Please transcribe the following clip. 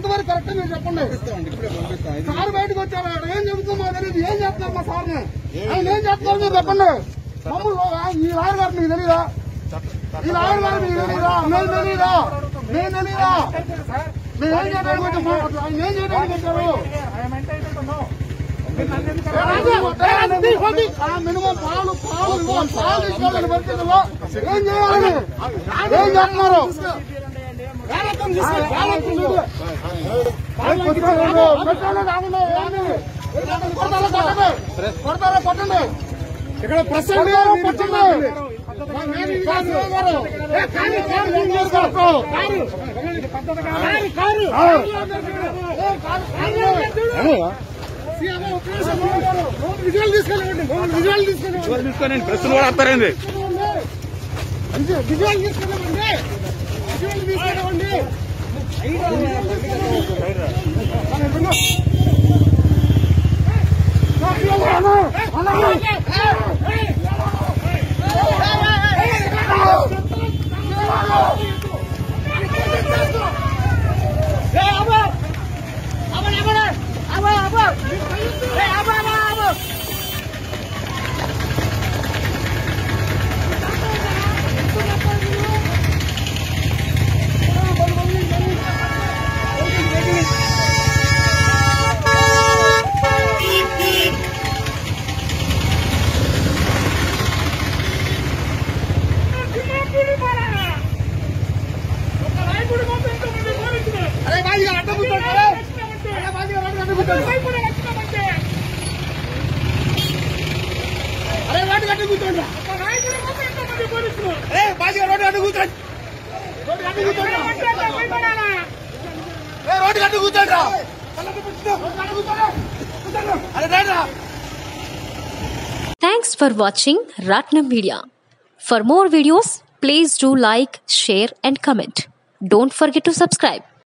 ఎంతవరకు కరెక్ట్ మీరు చెప్పండి సార్ బయటకు వచ్చారు ఆడ ఏం చెబుతుందో మాకు తెలియదు ఏం చేస్తున్నారు మా సార్ని ఆయన ఏం చేస్తున్నారు మీరు చెప్పండి మమ్మల్ని ఈ లాయర్ గారు మీకు తెలీదా ఈ లాయర్ గారు మీకు తెలీదా మేము తెలీదా మేము తెలీదా మేము ఏం చేయడానికి వచ్చాము ఆయన ఏం చేయడానికి వచ్చారు మినిమం పాలు పాలు ఇవ్వాలి. పాలు తీసుకోవాలని పరిస్థితుల్లో ఏం చేయాలి ఏం చేస్తున్నారు కొడతారా కొట్టండి ఇక్కడ ప్రెస్ కొట్టండి విజువల్ తీసుకెళ్ళండి విజువల్ తీసుకెళ్ళండి తీసుకొని ప్రెస్ కూడా వస్తారండి విజువల్ తీసుకెళ్ళమండి విజువల్ తీసుకెళ్ళమండి అరే బాజీగా అడ్డం కూర్చోండి అరే బాజీగా అడ్డం కూర్చోండి అరే వాటి గడ్డ కూర్చోండి అరే బాజీగా రోడ్డు గడ్డ కూర్చోండి రోడ్డు గడ్డ కూర్చోండి ఏ రోడ్డు గడ్డ కూర్చోండి రా అరే రండి రా Thanks for watching Ratnam Media. For more videos, please do like, share, and comment. Don't forget to subscribe.